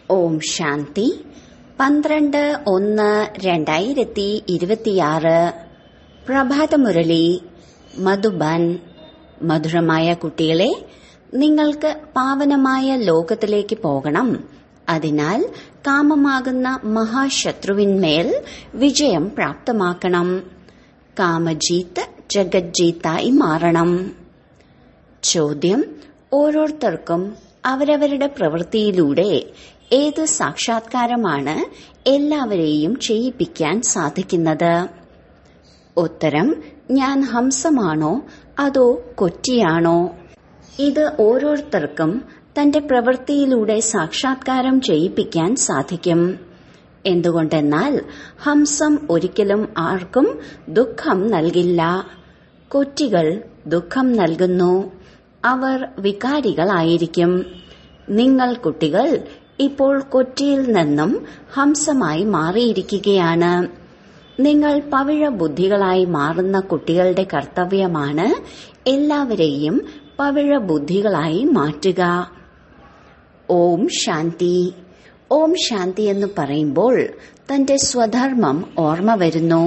ഓം ശാന്തി പന്ത്രണ്ട് ഒന്ന് രണ്ടായിരത്തി ഇരുപത്തിയാറ് പ്രഭാതമുരളി മധുബൻ മധുരമായ കുട്ടികളെ നിങ്ങൾക്ക് പാവനമായ ലോകത്തിലേക്ക് പോകണം അതിനാൽ കാമമാകുന്ന മഹാശത്രുവിന്മേൽ വിജയം പ്രാപ്തമാക്കണം കാമജീത്ത് ജഗജ്ജീത്തായി മാറണം ചോദ്യം ഓരോരുത്തർക്കും അവരവരുടെ പ്രവൃത്തിയിലൂടെ ഏത് സാക്ഷാത്കാരമാണ് എല്ലാവരെയും ചെയ്യിപ്പിക്കാൻ സാധിക്കുന്നത് ഉത്തരം ഞാൻ ഹംസമാണോ അതോ കൊറ്റിയാണോ ഇത് ഓരോരുത്തർക്കും തന്റെ പ്രവൃത്തിയിലൂടെ സാക്ഷാത്കാരം ചെയ്യിപ്പിക്കാൻ സാധിക്കും എന്തുകൊണ്ടെന്നാൽ ഹംസം ഒരിക്കലും ആർക്കും ദുഃഖം നൽകില്ല കൊറ്റികൾ ദുഃഖം നൽകുന്നു അവർ വികാരികളായിരിക്കും നിങ്ങൾ കുട്ടികൾ ഇപ്പോൾ കൊറ്റിയിൽ നിന്നും ഹംസമായി മാറിയിരിക്കുകയാണ് നിങ്ങൾ പവിഴ ബുദ്ധികളായി മാറുന്ന കുട്ടികളുടെ കർത്തവ്യമാണ് എല്ലാവരെയും പവിഴ ബുദ്ധികളായി മാറ്റുക ഓം ശാന്തി ഓം ശാന്തി എന്ന് പറയുമ്പോൾ തന്റെ സ്വധർമ്മം ഓർമ്മ വരുന്നു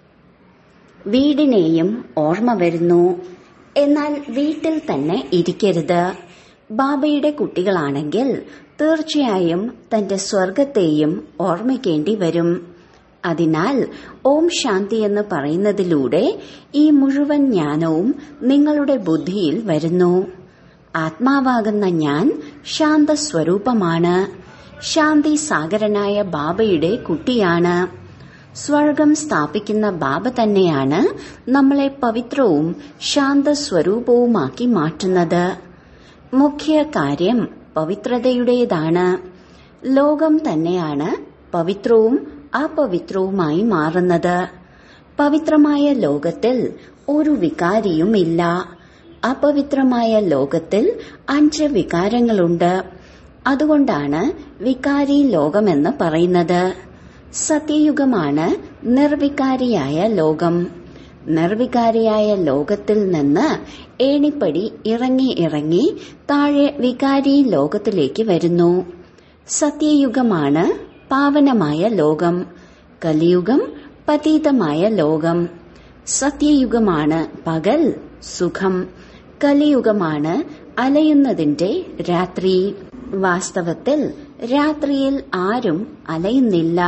വീടിനെയും ഓർമ്മ വരുന്നു എന്നാൽ വീട്ടിൽ തന്നെ ഇരിക്കരുത് ബാബയുടെ കുട്ടികളാണെങ്കിൽ തീർച്ചയായും തന്റെ സ്വർഗത്തെയും ഓർമ്മിക്കേണ്ടി വരും അതിനാൽ ഓം ശാന്തി എന്ന് പറയുന്നതിലൂടെ ഈ മുഴുവൻ ജ്ഞാനവും നിങ്ങളുടെ ബുദ്ധിയിൽ വരുന്നു ആത്മാവാകുന്ന ഞാൻ ശാന്തസ്വരൂപമാണ് ശാന്തി സാഗരനായ ബാബയുടെ കുട്ടിയാണ് സ്വർഗം സ്ഥാപിക്കുന്ന ബാബ തന്നെയാണ് നമ്മളെ പവിത്രവും ശാന്തസ്വരൂപവുമാക്കി മാറ്റുന്നത് മുഖ്യ കാര്യം പവിത്രതയുടേതാണ് ലോകം തന്നെയാണ് പവിത്രവും അപവിത്രവുമായി മാറുന്നത് പവിത്രമായ ലോകത്തിൽ ഒരു വികാരിയുമില്ല അപവിത്രമായ ലോകത്തിൽ അഞ്ച് വികാരങ്ങളുണ്ട് അതുകൊണ്ടാണ് വികാരി ലോകമെന്ന് പറയുന്നത് സത്യയുഗമാണ് നിർവികാരിയായ ലോകം നിർവികാരിയായ ലോകത്തിൽ നിന്ന് ഏണിപ്പടി ഇറങ്ങി ഇറങ്ങി താഴെ വികാരി ലോകത്തിലേക്ക് വരുന്നു സത്യയുഗമാണ് പാവനമായ ലോകം കലിയുഗം പതീതമായ ലോകം സത്യയുഗമാണ് പകൽ സുഖം കലിയുഗമാണ് അലയുന്നതിന്റെ രാത്രി വാസ്തവത്തിൽ രാത്രിയിൽ ആരും അലയുന്നില്ല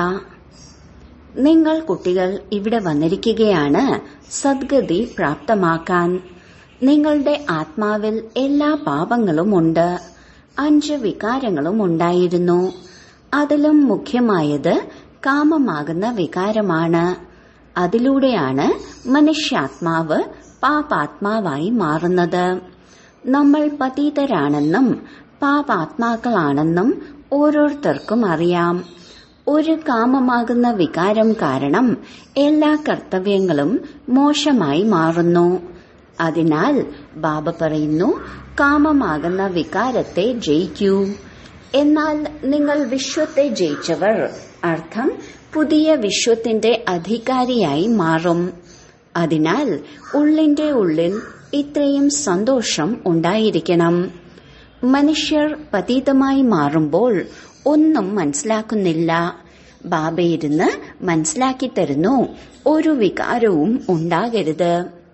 നിങ്ങൾ കുട്ടികൾ ഇവിടെ വന്നിരിക്കുകയാണ് സദ്ഗതി പ്രാപ്തമാക്കാൻ നിങ്ങളുടെ ആത്മാവിൽ എല്ലാ പാപങ്ങളുമുണ്ട് അഞ്ച് വികാരങ്ങളും ഉണ്ടായിരുന്നു അതിലും മുഖ്യമായത് കാമമാകുന്ന വികാരമാണ് അതിലൂടെയാണ് മനുഷ്യാത്മാവ് പാപാത്മാവായി മാറുന്നത് നമ്മൾ പതീതരാണെന്നും പാപാത്മാക്കളാണെന്നും ഓരോരുത്തർക്കും അറിയാം ഒരു കാമമാകുന്ന വികാരം കാരണം എല്ലാ കർത്തവ്യങ്ങളും മോശമായി മാറുന്നു അതിനാൽ ബാബ പറയുന്നു കാമമാകുന്ന വികാരത്തെ ജയിക്കൂ എന്നാൽ നിങ്ങൾ വിശ്വത്തെ ജയിച്ചവർ അർത്ഥം പുതിയ വിശ്വത്തിന്റെ അധികാരിയായി മാറും അതിനാൽ ഉള്ളിന്റെ ഉള്ളിൽ ഇത്രയും സന്തോഷം ഉണ്ടായിരിക്കണം മനുഷ്യർ പതീതമായി മാറുമ്പോൾ ഒന്നും മനസ്സിലാക്കുന്നില്ല ബാബയിരുന്ന് മനസ്സിലാക്കി തരുന്നു ഒരു വികാരവും ഉണ്ടാകരുത്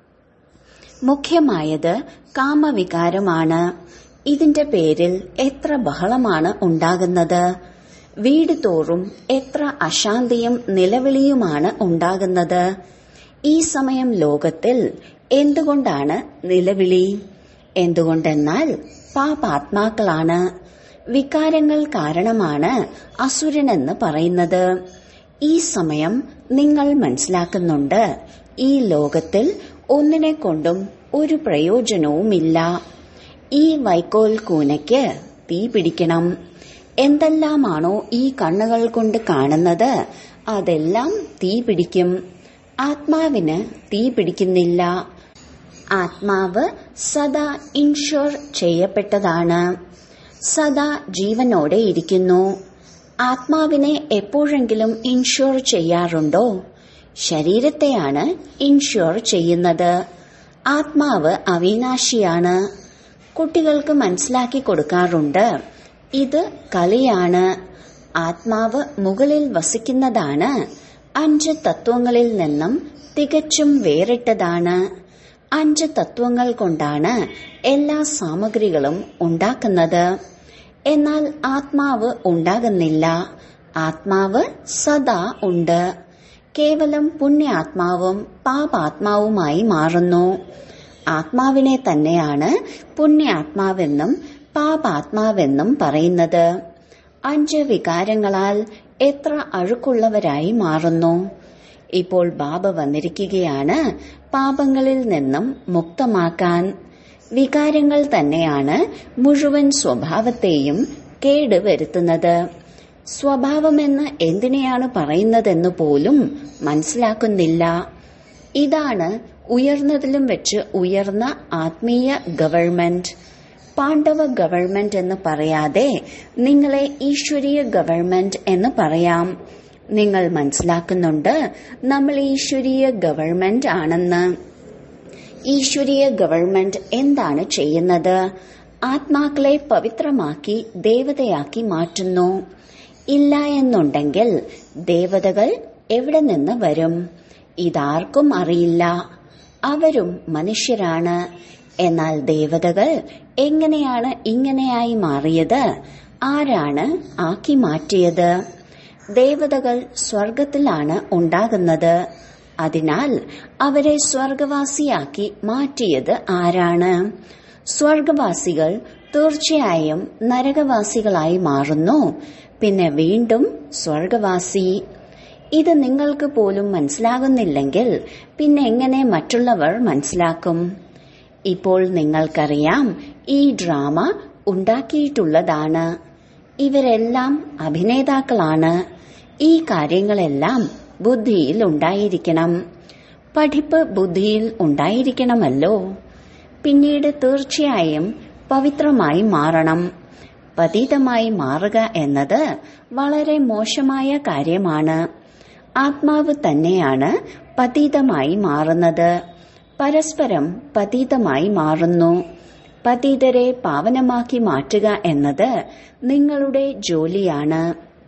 മുഖ്യമായത് കാമവികാരമാണ് ഇതിന്റെ പേരിൽ എത്ര ബഹളമാണ് ഉണ്ടാകുന്നത് വീട് തോറും എത്ര അശാന്തിയും നിലവിളിയുമാണ് ഉണ്ടാകുന്നത് ഈ സമയം ലോകത്തിൽ എന്തുകൊണ്ടാണ് നിലവിളി എന്തുകൊണ്ടെന്നാൽ പാപാത്മാക്കളാണ് വികാരങ്ങൾ കാരണമാണ് അസുരനെന്ന് പറയുന്നത് ഈ സമയം നിങ്ങൾ മനസ്സിലാക്കുന്നുണ്ട് ഈ ലോകത്തിൽ ഒന്നിനെ കൊണ്ടും ഒരു പ്രയോജനവുമില്ല ഈ വൈക്കോൽ കൂനയ്ക്ക് തീ പിടിക്കണം എന്തെല്ലാമാണോ ഈ കണ്ണുകൾ കൊണ്ട് കാണുന്നത് അതെല്ലാം തീ പിടിക്കും ആത്മാവിന് തീ പിടിക്കുന്നില്ല ആത്മാവ് സദാ ഇൻഷുർ ചെയ്യപ്പെട്ടതാണ് സദാ ജീവനോടെ ഇരിക്കുന്നു ആത്മാവിനെ എപ്പോഴെങ്കിലും ഇൻഷുർ ചെയ്യാറുണ്ടോ ശരീരത്തെയാണ് ഇൻഷുർ ചെയ്യുന്നത് ആത്മാവ് അവിനാശിയാണ് കുട്ടികൾക്ക് മനസ്സിലാക്കി കൊടുക്കാറുണ്ട് ഇത് കളിയാണ് ആത്മാവ് മുകളിൽ വസിക്കുന്നതാണ് അഞ്ച് തത്വങ്ങളിൽ നിന്നും തികച്ചും വേറിട്ടതാണ് അഞ്ച് തത്വങ്ങൾ കൊണ്ടാണ് എല്ലാ സാമഗ്രികളും ഉണ്ടാക്കുന്നത് എന്നാൽ ആത്മാവ് ഉണ്ടാകുന്നില്ല ആത്മാവ് സദാ ഉണ്ട് കേവലം പുണ്യാത്മാവും പാപാത്മാവുമായി മാറുന്നു ആത്മാവിനെ തന്നെയാണ് പുണ്യാത്മാവെന്നും പാപാത്മാവെന്നും പറയുന്നത് അഞ്ച് വികാരങ്ങളാൽ എത്ര അഴുക്കുള്ളവരായി മാറുന്നു ഇപ്പോൾ ബാബ വന്നിരിക്കുകയാണ് പാപങ്ങളിൽ നിന്നും മുക്തമാക്കാൻ വികാരങ്ങൾ തന്നെയാണ് മുഴുവൻ സ്വഭാവത്തെയും കേടുവരുത്തുന്നത് സ്വഭാവമെന്ന് എന്തിനെയാണ് പറയുന്നതെന്ന് പോലും മനസ്സിലാക്കുന്നില്ല ഇതാണ് ഉയർന്നതിലും വെച്ച് ഉയർന്ന ആത്മീയ ഗവൺമെന്റ് പാണ്ഡവ ഗവൺമെന്റ് എന്ന് പറയാതെ നിങ്ങളെ ഈശ്വരീയ ഗവൺമെന്റ് എന്ന് പറയാം നിങ്ങൾ മനസ്സിലാക്കുന്നുണ്ട് നമ്മൾ ഈശ്വരീയ ഗവൺമെന്റ് ആണെന്ന് ഈശ്വരീയ ഗവൺമെന്റ് എന്താണ് ചെയ്യുന്നത് ആത്മാക്കളെ പവിത്രമാക്കി ദേവതയാക്കി മാറ്റുന്നു ഇല്ല എന്നുണ്ടെങ്കിൽ ദേവതകൾ എവിടെ നിന്ന് വരും ഇതാർക്കും അറിയില്ല അവരും മനുഷ്യരാണ് എന്നാൽ ദേവതകൾ എങ്ങനെയാണ് ഇങ്ങനെയായി മാറിയത് ആരാണ് ആക്കി മാറ്റിയത് ദേവതകൾ സ്വർഗത്തിലാണ് ഉണ്ടാകുന്നത് അതിനാൽ അവരെ സ്വർഗവാസിയാക്കി മാറ്റിയത് ആരാണ് സ്വർഗവാസികൾ തീർച്ചയായും നരകവാസികളായി മാറുന്നു പിന്നെ വീണ്ടും സ്വർഗവാസി ഇത് നിങ്ങൾക്ക് പോലും മനസ്സിലാകുന്നില്ലെങ്കിൽ പിന്നെ എങ്ങനെ മറ്റുള്ളവർ മനസ്സിലാക്കും ഇപ്പോൾ നിങ്ങൾക്കറിയാം ഈ ഡ്രാമ ഉണ്ടാക്കിയിട്ടുള്ളതാണ് ഇവരെല്ലാം അഭിനേതാക്കളാണ് ഈ കാര്യങ്ങളെല്ലാം ബുദ്ധിയിൽ ഉണ്ടായിരിക്കണം പഠിപ്പ് ബുദ്ധിയിൽ ഉണ്ടായിരിക്കണമല്ലോ പിന്നീട് തീർച്ചയായും പവിത്രമായി മാറണം പതീതമായി മാറുക എന്നത് വളരെ മോശമായ കാര്യമാണ് ആത്മാവ് തന്നെയാണ് പതീതമായി മാറുന്നത് പരസ്പരം പതീതമായി മാറുന്നു പതീതരെ പാവനമാക്കി മാറ്റുക എന്നത് നിങ്ങളുടെ ജോലിയാണ്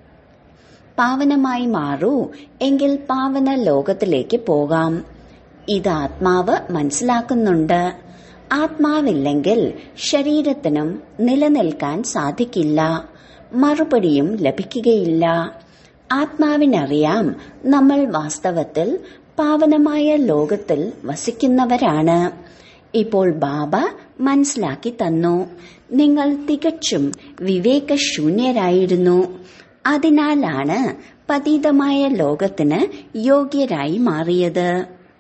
പാവനമായി മാറൂ എങ്കിൽ പാവന ലോകത്തിലേക്ക് പോകാം ഇത് ആത്മാവ് മനസ്സിലാക്കുന്നുണ്ട് ആത്മാവില്ലെങ്കിൽ ശരീരത്തിനും നിലനിൽക്കാൻ സാധിക്കില്ല മറുപടിയും ലഭിക്കുകയില്ല ആത്മാവിനറിയാം നമ്മൾ വാസ്തവത്തിൽ പാവനമായ ലോകത്തിൽ വസിക്കുന്നവരാണ് ഇപ്പോൾ ബാബ മനസ്സിലാക്കി തന്നു നിങ്ങൾ തികച്ചും വിവേകശൂന്യരായിരുന്നു അതിനാലാണ് പതീതമായ ലോകത്തിന് യോഗ്യരായി മാറിയത്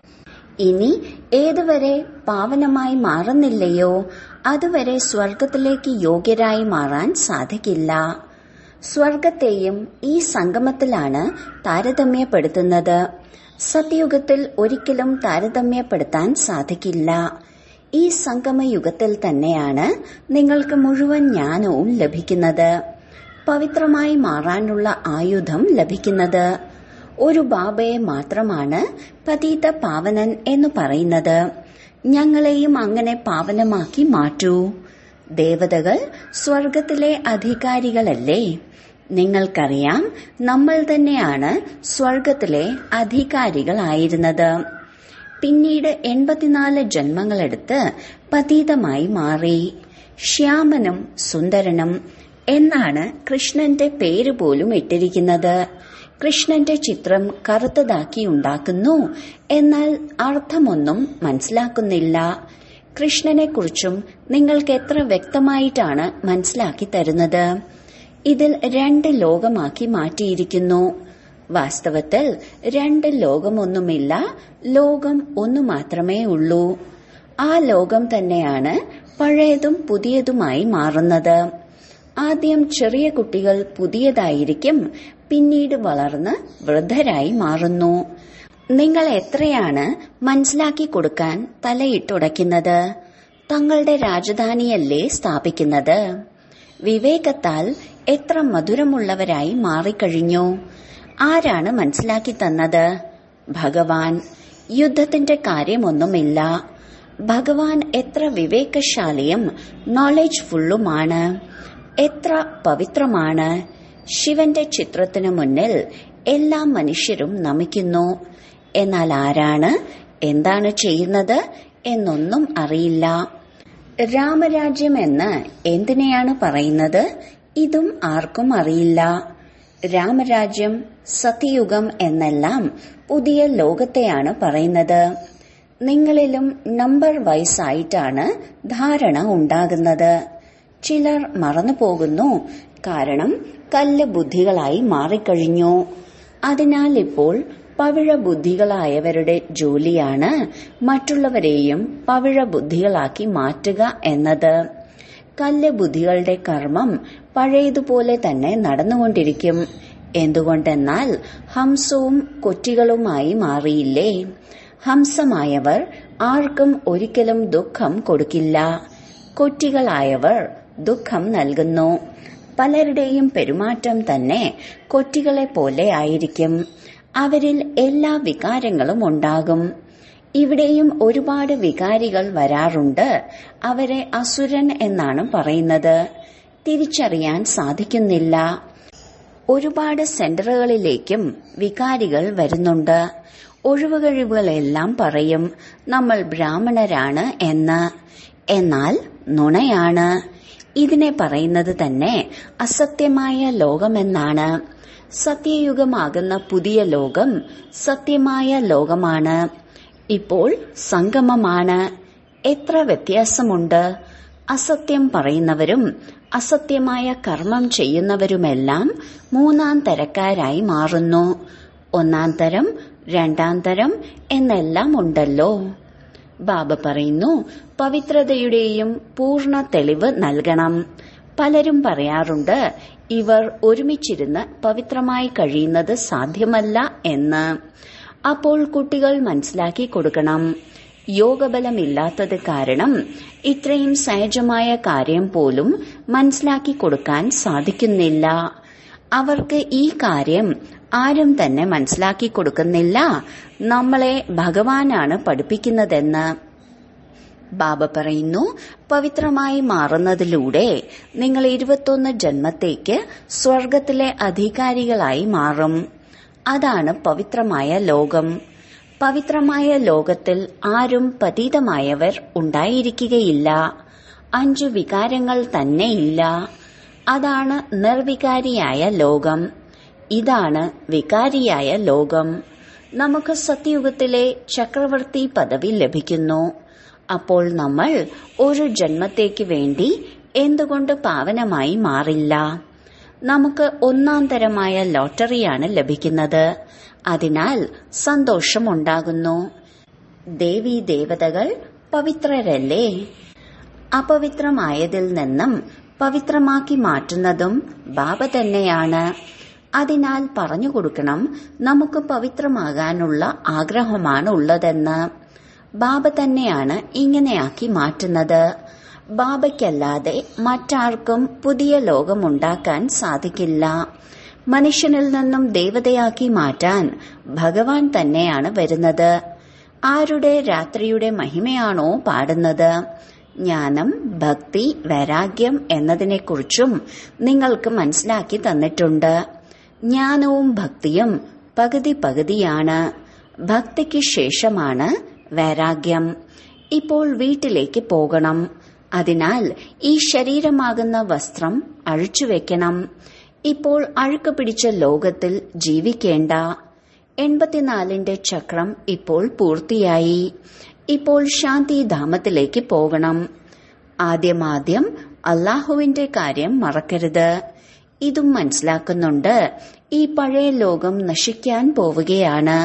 ഇനി ഏതുവരെ പാവനമായി മാറുന്നില്ലയോ അതുവരെ സ്വർഗത്തിലേക്ക് യോഗ്യരായി മാറാൻ സാധിക്കില്ല സ്വർഗത്തെയും ഈ സംഗമത്തിലാണ് താരതമ്യപ്പെടുത്തുന്നത് സത്യയുഗത്തിൽ ഒരിക്കലും താരതമ്യപ്പെടുത്താൻ സാധിക്കില്ല ഈ സംഗമയുഗത്തിൽ തന്നെയാണ് നിങ്ങൾക്ക് മുഴുവൻ ജ്ഞാനവും ലഭിക്കുന്നത് പവിത്രമായി മാറാനുള്ള ആയുധം ലഭിക്കുന്നത് ഒരു ബാബയെ മാത്രമാണ് പതീത പാവനൻ എന്ന് പറയുന്നത് ഞങ്ങളെയും അങ്ങനെ പാവനമാക്കി മാറ്റൂ ദേവതകൾ സ്വർഗത്തിലെ അധികാരികളല്ലേ നിങ്ങൾക്കറിയാം നമ്മൾ തന്നെയാണ് സ്വർഗത്തിലെ അധികാരികളായിരുന്നത് പിന്നീട് എൺപത്തിനാല് ജന്മങ്ങളെടുത്ത് പതീതമായി മാറി ശ്യാമനും സുന്ദരനും എന്നാണ് കൃഷ്ണന്റെ പേര് പോലും ഇട്ടിരിക്കുന്നത് കൃഷ്ണന്റെ ചിത്രം കറുത്തതാക്കി ഉണ്ടാക്കുന്നു എന്നാൽ അർത്ഥമൊന്നും മനസ്സിലാക്കുന്നില്ല കൃഷ്ണനെക്കുറിച്ചും നിങ്ങൾക്ക് എത്ര വ്യക്തമായിട്ടാണ് മനസ്സിലാക്കി തരുന്നത് ഇതിൽ രണ്ട് ലോകമാക്കി മാറ്റിയിരിക്കുന്നു വാസ്തവത്തിൽ രണ്ട് ലോകമൊന്നുമില്ല ലോകം ഒന്നു മാത്രമേ ഉള്ളൂ ആ ലോകം തന്നെയാണ് പഴയതും പുതിയതുമായി മാറുന്നത് ആദ്യം ചെറിയ കുട്ടികൾ പുതിയതായിരിക്കും പിന്നീട് വളർന്ന് വൃദ്ധരായി മാറുന്നു നിങ്ങൾ എത്രയാണ് മനസ്സിലാക്കി കൊടുക്കാൻ തലയിട്ടുടയ്ക്കുന്നത് തങ്ങളുടെ രാജധാനിയല്ലേ സ്ഥാപിക്കുന്നത് വിവേകത്താൽ എത്ര മധുരമുള്ളവരായി മാറിക്കഴിഞ്ഞു ആരാണ് മനസ്സിലാക്കി തന്നത് ഭഗവാൻ യുദ്ധത്തിന്റെ കാര്യമൊന്നുമില്ല ഭഗവാൻ എത്ര വിവേകശാലിയും നോളജ് ഫുള്ളുമാണ് എത്ര പവിത്രമാണ് ശിവന്റെ ചിത്രത്തിനു മുന്നിൽ എല്ലാ മനുഷ്യരും നമിക്കുന്നു എന്നാൽ ആരാണ് എന്താണ് ചെയ്യുന്നത് എന്നൊന്നും അറിയില്ല രാമരാജ്യം എന്ന് എന്തിനെയാണ് പറയുന്നത് ഇതും ആർക്കും അറിയില്ല രാമരാജ്യം സത്യയുഗം എന്നെല്ലാം പുതിയ ലോകത്തെയാണ് പറയുന്നത് നിങ്ങളിലും നമ്പർ വൈസ് ആയിട്ടാണ് ധാരണ ഉണ്ടാകുന്നത് ചിലർ മറന്നുപോകുന്നു കാരണം കല്ല് ബുദ്ധികളായി മാറിക്കഴിഞ്ഞു അതിനാൽ ഇപ്പോൾ പവിഴ ബുദ്ധികളായവരുടെ ജോലിയാണ് മറ്റുള്ളവരെയും പവിഴ ബുദ്ധികളാക്കി മാറ്റുക എന്നത് കല്ല് ബുദ്ധികളുടെ കർമ്മം പഴയതുപോലെ തന്നെ നടന്നുകൊണ്ടിരിക്കും എന്തുകൊണ്ടെന്നാൽ ഹംസവും കൊറ്റികളുമായി മാറിയില്ലേ ഹംസമായവർ ആർക്കും ഒരിക്കലും ദുഃഖം കൊടുക്കില്ല കൊറ്റികളായവർ ദുഃഖം നൽകുന്നു പലരുടെയും പെരുമാറ്റം തന്നെ കൊറ്റികളെ പോലെ ആയിരിക്കും അവരിൽ എല്ലാ വികാരങ്ങളും ഉണ്ടാകും ഇവിടെയും ഒരുപാട് വികാരികൾ വരാറുണ്ട് അവരെ അസുരൻ എന്നാണ് പറയുന്നത് തിരിച്ചറിയാൻ സാധിക്കുന്നില്ല ഒരുപാട് സെന്ററുകളിലേക്കും വികാരികൾ വരുന്നുണ്ട് ഒഴിവുകഴിവുകളെല്ലാം പറയും നമ്മൾ ബ്രാഹ്മണരാണ് എന്ന് എന്നാൽ നുണയാണ് ഇതിനെ പറയുന്നത് തന്നെ അസത്യമായ ലോകമെന്നാണ് സത്യയുഗമാകുന്ന പുതിയ ലോകം സത്യമായ ലോകമാണ് ഇപ്പോൾ സംഗമമാണ് എത്ര വ്യത്യാസമുണ്ട് അസത്യം പറയുന്നവരും അസത്യമായ കർമ്മം ചെയ്യുന്നവരുമെല്ലാം മൂന്നാം തരക്കാരായി മാറുന്നു ഒന്നാം തരം രണ്ടാം തരം എന്നെല്ലാം ഉണ്ടല്ലോ ബാബ പറയുന്നു പവിത്രതയുടെയും പൂർണ്ണ തെളിവ് നൽകണം പലരും പറയാറുണ്ട് ഇവർ ഒരുമിച്ചിരുന്ന് പവിത്രമായി കഴിയുന്നത് സാധ്യമല്ല എന്ന് അപ്പോൾ കുട്ടികൾ മനസ്സിലാക്കി കൊടുക്കണം യോഗബലമില്ലാത്തത് കാരണം ഇത്രയും സഹജമായ കാര്യം പോലും മനസ്സിലാക്കി കൊടുക്കാൻ സാധിക്കുന്നില്ല അവർക്ക് ഈ കാര്യം ആരും തന്നെ മനസ്സിലാക്കി കൊടുക്കുന്നില്ല നമ്മളെ ഭഗവാനാണ് പഠിപ്പിക്കുന്നതെന്ന് ബാബ പറയുന്നു പവിത്രമായി മാറുന്നതിലൂടെ നിങ്ങൾ ഇരുപത്തൊന്ന് ജന്മത്തേക്ക് സ്വർഗത്തിലെ അധികാരികളായി മാറും അതാണ് പവിത്രമായ ലോകം പവിത്രമായ ലോകത്തിൽ ആരും പതീതമായവർ ഉണ്ടായിരിക്കുകയില്ല അഞ്ചു വികാരങ്ങൾ തന്നെയില്ല അതാണ് നിർവികാരിയായ ലോകം ഇതാണ് വികാരിയായ ലോകം നമുക്ക് സത്യയുഗത്തിലെ ചക്രവർത്തി പദവി ലഭിക്കുന്നു അപ്പോൾ നമ്മൾ ഒരു ജന്മത്തേക്ക് വേണ്ടി എന്തുകൊണ്ട് പാവനമായി മാറില്ല നമുക്ക് ഒന്നാം തരമായ ലോട്ടറിയാണ് ലഭിക്കുന്നത് അതിനാൽ സന്തോഷമുണ്ടാകുന്നു ദേവീ ദേവതകൾ പവിത്രരല്ലേ അപവിത്രമായതിൽ നിന്നും പവിത്രമാക്കി മാറ്റുന്നതും ബാബ തന്നെയാണ് അതിനാൽ പറഞ്ഞു കൊടുക്കണം നമുക്ക് പവിത്രമാകാനുള്ള ആഗ്രഹമാണ് ഉള്ളതെന്ന് ബാബ തന്നെയാണ് ഇങ്ങനെയാക്കി മാറ്റുന്നത് ബാബയ്ക്കല്ലാതെ മറ്റാർക്കും പുതിയ ലോകമുണ്ടാക്കാൻ സാധിക്കില്ല മനുഷ്യനിൽ നിന്നും ദേവതയാക്കി മാറ്റാൻ ഭഗവാൻ തന്നെയാണ് വരുന്നത് ആരുടെ രാത്രിയുടെ മഹിമയാണോ പാടുന്നത് ജ്ഞാനം ഭക്തി വൈരാഗ്യം എന്നതിനെക്കുറിച്ചും നിങ്ങൾക്ക് മനസ്സിലാക്കി തന്നിട്ടുണ്ട് ജ്ഞാനവും ഭക്തിയും പകുതി പകുതിയാണ് ഭക്തിക്ക് ശേഷമാണ് വൈരാഗ്യം ഇപ്പോൾ വീട്ടിലേക്ക് പോകണം അതിനാൽ ഈ ശരീരമാകുന്ന വസ്ത്രം അഴിച്ചുവെക്കണം ഇപ്പോൾ അഴുക്ക് പിടിച്ച ലോകത്തിൽ ജീവിക്കേണ്ട എൺപത്തിനാലിന്റെ ചക്രം ഇപ്പോൾ പൂർത്തിയായി ഇപ്പോൾ ശാന്തിധാമത്തിലേക്ക് പോകണം ആദ്യമാദ്യം അള്ളാഹുവിന്റെ കാര്യം മറക്കരുത് ഇതും മനസ്സിലാക്കുന്നുണ്ട് ഈ പഴയ ലോകം നശിക്കാൻ പോവുകയാണ്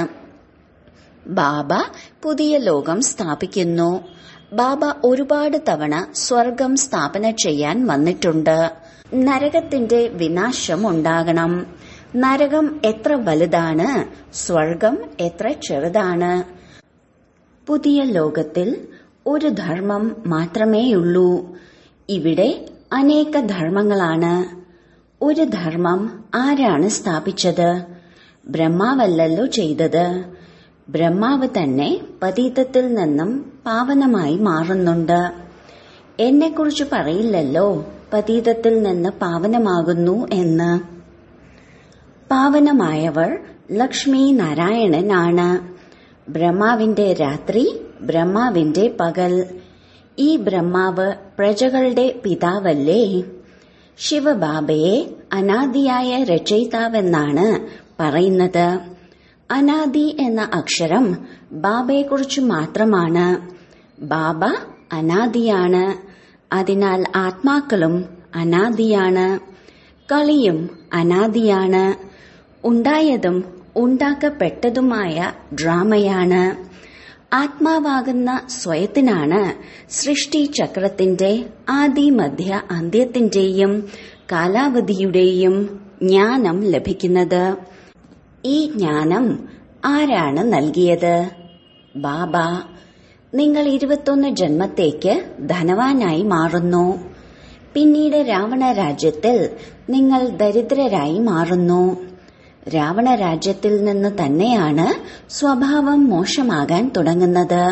ബാബ പുതിയ ലോകം സ്ഥാപിക്കുന്നു ബാബ ഒരുപാട് തവണ സ്വർഗം സ്ഥാപന ചെയ്യാൻ വന്നിട്ടുണ്ട് നരകത്തിന്റെ വിനാശം ഉണ്ടാകണം നരകം എത്ര വലുതാണ് സ്വർഗം എത്ര ചെറുതാണ് പുതിയ ലോകത്തിൽ ഒരു ധർമ്മം മാത്രമേയുള്ളൂ ഇവിടെ അനേക ധർമ്മങ്ങളാണ് ഒരു ധർമ്മം ആരാണ് സ്ഥാപിച്ചത് ബ്രഹ്മാവല്ലല്ലോ ചെയ്തത് ബ്രഹ്മാവ് തന്നെ പതീതത്തിൽ നിന്നും പാവനമായി മാറുന്നുണ്ട് എന്നെക്കുറിച്ച് പറയില്ലല്ലോ പതീതത്തിൽ നിന്ന് പാവനമാകുന്നു എന്ന് പാവനമായവർ ലക്ഷ്മി നാരായണനാണ് ബ്രഹ്മാവിന്റെ രാത്രി ബ്രഹ്മാവിന്റെ പകൽ ഈ ബ്രഹ്മാവ് പ്രജകളുടെ പിതാവല്ലേ ശിവബാബയെ അനാദിയായ രചയിതാവെന്നാണ് പറയുന്നത് അനാദി എന്ന അക്ഷരം ബാബയെക്കുറിച്ച് മാത്രമാണ് ബാബ അനാദിയാണ് അതിനാൽ ആത്മാക്കളും അനാദിയാണ് കളിയും അനാദിയാണ് ഉണ്ടായതും ഉണ്ടാക്കപ്പെട്ടതുമായ ഡ്രാമയാണ് ആത്മാവാകുന്ന സ്വയത്തിനാണ് സൃഷ്ടി ചക്രത്തിന്റെ ആദി മധ്യ അന്ത്യത്തിന്റെയും കാലാവധിയുടെയും ജ്ഞാനം ലഭിക്കുന്നത് ഈ ജ്ഞാനം ആരാണ് നൽകിയത് ബാബ നിങ്ങൾ ഇരുപത്തൊന്ന് ജന്മത്തേക്ക് ധനവാനായി മാറുന്നു പിന്നീട് രാവണ രാജ്യത്തിൽ നിങ്ങൾ ദരിദ്രരായി മാറുന്നു രാവണ രാജ്യത്തിൽ നിന്ന് തന്നെയാണ് സ്വഭാവം മോശമാകാൻ തുടങ്ങുന്നത്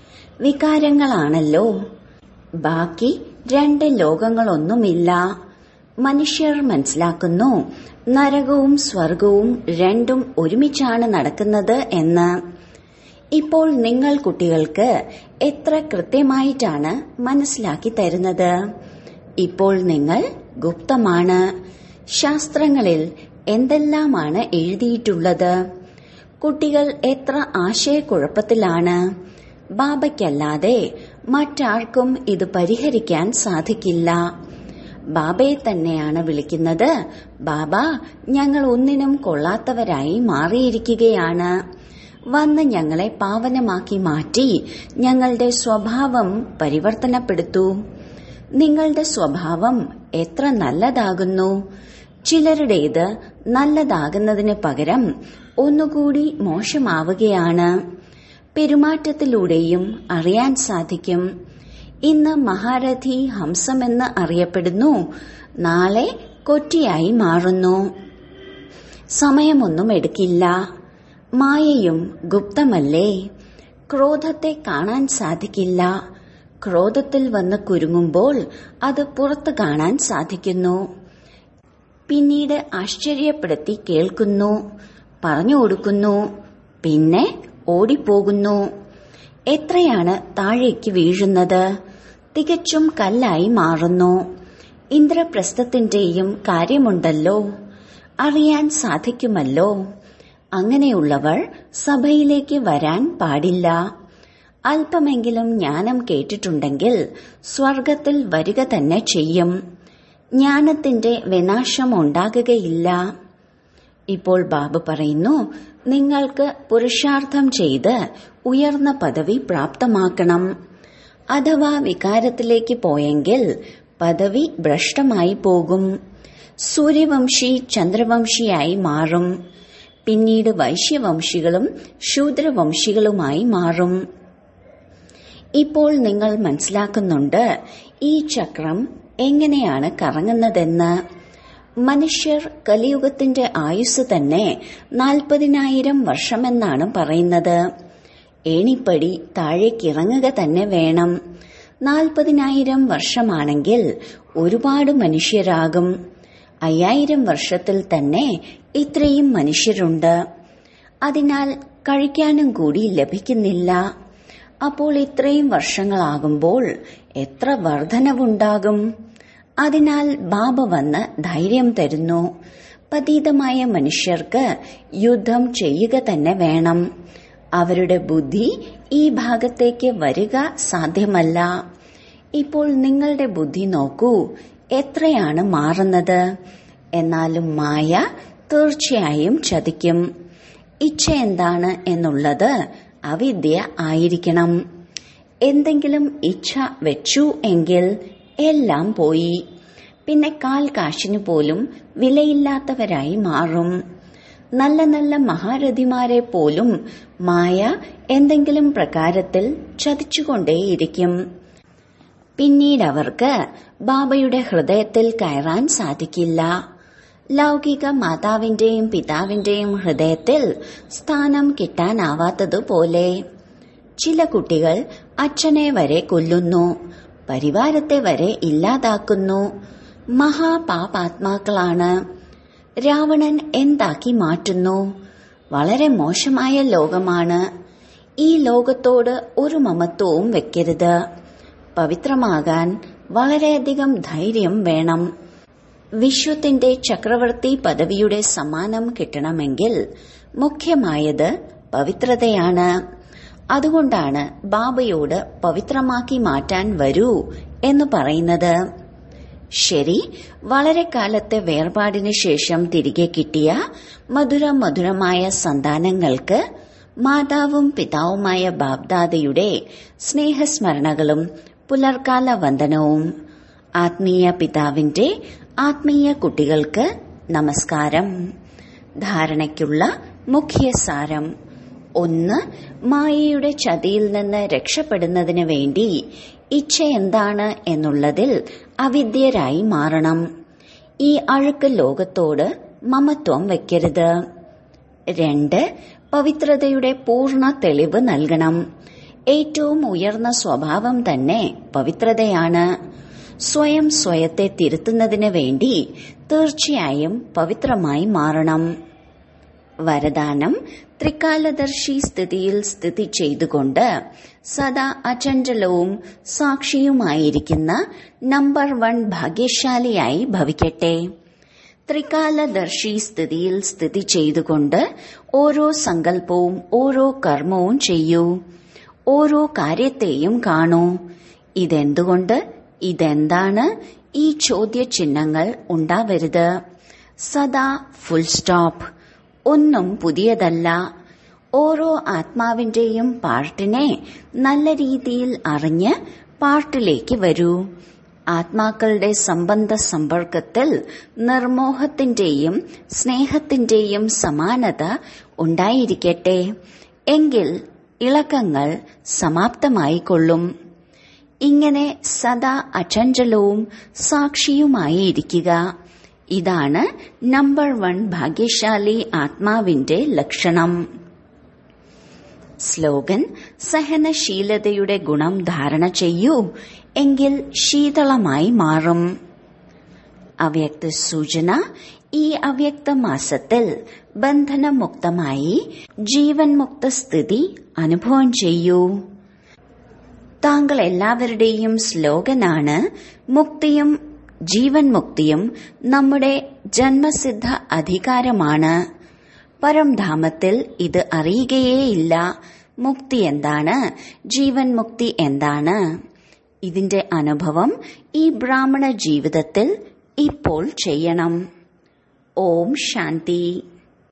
വികാരങ്ങളാണല്ലോ ബാക്കി രണ്ട് ലോകങ്ങളൊന്നുമില്ല മനുഷ്യർ മനസ്സിലാക്കുന്നു നരകവും സ്വർഗവും രണ്ടും ഒരുമിച്ചാണ് നടക്കുന്നത് എന്ന് ഇപ്പോൾ നിങ്ങൾ കുട്ടികൾക്ക് എത്ര കൃത്യമായിട്ടാണ് മനസ്സിലാക്കി തരുന്നത് ഇപ്പോൾ നിങ്ങൾ ഗുപ്തമാണ് ശാസ്ത്രങ്ങളിൽ എന്തെല്ലാമാണ് എഴുതിയിട്ടുള്ളത് കുട്ടികൾ എത്ര ആശയക്കുഴപ്പത്തിലാണ് ബാബയ്ക്കല്ലാതെ മറ്റാർക്കും ഇത് പരിഹരിക്കാൻ സാധിക്കില്ല ബാബയെ തന്നെയാണ് വിളിക്കുന്നത് ബാബ ഞങ്ങൾ ഒന്നിനും കൊള്ളാത്തവരായി മാറിയിരിക്കുകയാണ് വന്ന് ഞങ്ങളെ പാവനമാക്കി മാറ്റി ഞങ്ങളുടെ സ്വഭാവം പരിവർത്തനപ്പെടുത്തൂ നിങ്ങളുടെ സ്വഭാവം എത്ര നല്ലതാകുന്നു ചിലരുടേത് നല്ലതാകുന്നതിന് പകരം ഒന്നുകൂടി മോശമാവുകയാണ് പെരുമാറ്റത്തിലൂടെയും അറിയാൻ സാധിക്കും ഇന്ന് മഹാരഥി ഹംസമെന്ന് അറിയപ്പെടുന്നു നാളെ കൊറ്റിയായി മാറുന്നു സമയമൊന്നും എടുക്കില്ല മായയും ഗുപ്തമല്ലേ ക്രോധത്തെ കാണാൻ സാധിക്കില്ല ക്രോധത്തിൽ വന്ന് കുരുങ്ങുമ്പോൾ അത് പുറത്തു കാണാൻ സാധിക്കുന്നു പിന്നീട് ആശ്ചര്യപ്പെടുത്തി കേൾക്കുന്നു പറഞ്ഞു കൊടുക്കുന്നു പിന്നെ ഓടിപ്പോകുന്നു എത്രയാണ് താഴേക്ക് വീഴുന്നത് തികച്ചും കല്ലായി മാറുന്നു ഇന്ദ്രപ്രസ്ഥത്തിന്റെയും കാര്യമുണ്ടല്ലോ അറിയാൻ സാധിക്കുമല്ലോ അങ്ങനെയുള്ളവർ സഭയിലേക്ക് വരാൻ പാടില്ല അല്പമെങ്കിലും ജ്ഞാനം കേട്ടിട്ടുണ്ടെങ്കിൽ സ്വർഗത്തിൽ വരിക തന്നെ ചെയ്യും ജ്ഞാനത്തിന്റെ വിനാശം ഉണ്ടാകുകയില്ല ഇപ്പോൾ ബാബു പറയുന്നു നിങ്ങൾക്ക് പുരുഷാർത്ഥം ചെയ്ത് ഉയർന്ന പദവി പ്രാപ്തമാക്കണം അഥവാ വികാരത്തിലേക്ക് പോയെങ്കിൽ പദവി ഭ്രഷ്ടമായി പോകും സൂര്യവംശി ചന്ദ്രവംശിയായി മാറും പിന്നീട് വൈശ്യവംശികളും ശൂദ്രവംശികളുമായി മാറും ഇപ്പോൾ നിങ്ങൾ മനസ്സിലാക്കുന്നുണ്ട് ഈ ചക്രം എങ്ങനെയാണ് കറങ്ങുന്നതെന്ന് മനുഷ്യർ കലിയുഗത്തിന്റെ ആയുസ് തന്നെ നാൽപ്പതിനായിരം വർഷമെന്നാണ് പറയുന്നത് ഏണിപ്പടി താഴേക്കിറങ്ങുക തന്നെ വേണം നാൽപ്പതിനായിരം വർഷമാണെങ്കിൽ ഒരുപാട് മനുഷ്യരാകും അയ്യായിരം വർഷത്തിൽ തന്നെ ഇത്രയും മനുഷ്യരുണ്ട് അതിനാൽ കഴിക്കാനും കൂടി ലഭിക്കുന്നില്ല അപ്പോൾ ഇത്രയും വർഷങ്ങളാകുമ്പോൾ എത്ര വർധനവുണ്ടാകും അതിനാൽ ബാബ വന്ന് ധൈര്യം തരുന്നു പതീതമായ മനുഷ്യർക്ക് യുദ്ധം ചെയ്യുക തന്നെ വേണം അവരുടെ ബുദ്ധി ഈ ഭാഗത്തേക്ക് വരിക സാധ്യമല്ല ഇപ്പോൾ നിങ്ങളുടെ ബുദ്ധി നോക്കൂ എത്രയാണ് മാറുന്നത് എന്നാലും മായ തീർച്ചയായും ചതിക്കും ഇച്ഛ എന്താണ് എന്നുള്ളത് അവിദ്യ ആയിരിക്കണം എന്തെങ്കിലും ഇച്ഛ വെച്ചു എങ്കിൽ എല്ലാം പോയി പിന്നെ കാൽ കാശിനു പോലും വിലയില്ലാത്തവരായി മാറും നല്ല നല്ല മഹാരഥിമാരെ പോലും മായ എന്തെങ്കിലും പ്രകാരത്തിൽ ചതിച്ചുകൊണ്ടേയിരിക്കും പിന്നീട് അവർക്ക് ബാബയുടെ ഹൃദയത്തിൽ കയറാൻ സാധിക്കില്ല ലൗകിക മാതാവിന്റെയും പിതാവിന്റെയും ഹൃദയത്തിൽ സ്ഥാനം കിട്ടാനാവാത്തതുപോലെ ചില കുട്ടികൾ അച്ഛനെ വരെ കൊല്ലുന്നു പരിവാരത്തെ വരെ ഇല്ലാതാക്കുന്നു മഹാപാപാത്മാക്കളാണ് രാവണൻ എന്താക്കി മാറ്റുന്നു വളരെ മോശമായ ലോകമാണ് ഈ ലോകത്തോട് ഒരു മമത്വവും വെക്കരുത് പവിത്രമാകാൻ വളരെയധികം ധൈര്യം വേണം വിശ്വത്തിന്റെ ചക്രവർത്തി പദവിയുടെ സമ്മാനം കിട്ടണമെങ്കിൽ മുഖ്യമായത് പവിത്രതയാണ് അതുകൊണ്ടാണ് ബാബയോട് പവിത്രമാക്കി മാറ്റാൻ വരൂ എന്ന് പറയുന്നത് ശരി വളരെ കാലത്തെ വേർപാടിന് ശേഷം തിരികെ കിട്ടിയ മധുര മധുരമായ സന്താനങ്ങൾക്ക് മാതാവും പിതാവുമായ ബാബ്ദാദയുടെ സ്നേഹസ്മരണകളും പുലർക്കാല വന്ദനവും ആത്മീയ പിതാവിന്റെ ആത്മീയ കുട്ടികൾക്ക് നമസ്കാരം ധാരണയ്ക്കുള്ള മുഖ്യ സാരം ഒന്ന് മായയുടെ ചതിയിൽ നിന്ന് രക്ഷപ്പെടുന്നതിന് വേണ്ടി ഇച്ഛ എന്താണ് എന്നുള്ളതിൽ അവിദ്യരായി മാറണം ഈ അഴുക്ക് ലോകത്തോട് മമത്വം വെക്കരുത് രണ്ട് പവിത്രതയുടെ പൂർണ്ണ തെളിവ് നൽകണം ഏറ്റവും ഉയർന്ന സ്വഭാവം തന്നെ പവിത്രതയാണ് സ്വയം സ്വയത്തെ തിരുത്തുന്നതിന് വേണ്ടി തീർച്ചയായും പവിത്രമായി മാറണം വരദാനം ത്രികാലദർശി സ്ഥിതിയിൽ സ്ഥിതി ചെയ്തുകൊണ്ട് സദാ അചഞ്ചലവും സാക്ഷിയുമായിരിക്കുന്ന നമ്പർ വൺ ഭാഗ്യശാലിയായി ഭവിക്കട്ടെ ത്രികാലദർശി സ്ഥിതിയിൽ സ്ഥിതി ചെയ്തുകൊണ്ട് ഓരോ സങ്കല്പവും ഓരോ കർമ്മവും ചെയ്യൂ ഓരോ കാര്യത്തെയും കാണൂ ഇതെന്തുകൊണ്ട് ഇതെന്താണ് ഈ ചോദ്യചിഹ്നങ്ങൾ ഉണ്ടാവരുത് സദാ ഫുൾ സ്റ്റോപ്പ് ഒന്നും പുതിയതല്ല ഓരോ ആത്മാവിന്റെയും പാർട്ടിനെ നല്ല രീതിയിൽ അറിഞ്ഞ് പാർട്ടിലേക്ക് വരൂ ആത്മാക്കളുടെ സംബന്ധ സമ്പർക്കത്തിൽ നിർമോഹത്തിന്റെയും സ്നേഹത്തിന്റെയും സമാനത ഉണ്ടായിരിക്കട്ടെ എങ്കിൽ ഇളക്കങ്ങൾ സമാപ്തമായിക്കൊള്ളും ഇങ്ങനെ സദാ അചഞ്ചലവും സാക്ഷിയുമായി ഇരിക്കുക ഇതാണ് നമ്പർ വൺ ഭാഗ്യശാലി ആത്മാവിന്റെ ലക്ഷണം സ്ലോഗൻ സഹനശീലതയുടെ ഗുണം ധാരണ ചെയ്യൂ എങ്കിൽ ശീതളമായി മാറും അവ്യക്ത സൂചന ഈ അവ്യക്ത മാസത്തിൽ ബന്ധനമുക്തമായി ജീവൻ മുക്ത സ്ഥിതി അനുഭവം ചെയ്യൂ താങ്കൾ എല്ലാവരുടെയും സ്ലോഗനാണ് മുക്തിയും ജീവൻ മുക്തിയും നമ്മുടെ ജന്മസിദ്ധ അധികാരമാണ് പരംധാമത്തിൽ ഇത് അറിയുകയേയില്ല മുക്തി എന്താണ് ജീവൻ മുക്തി എന്താണ് ഇതിന്റെ അനുഭവം ഈ ബ്രാഹ്മണ ജീവിതത്തിൽ ഇപ്പോൾ ചെയ്യണം ഓം ശാന്തി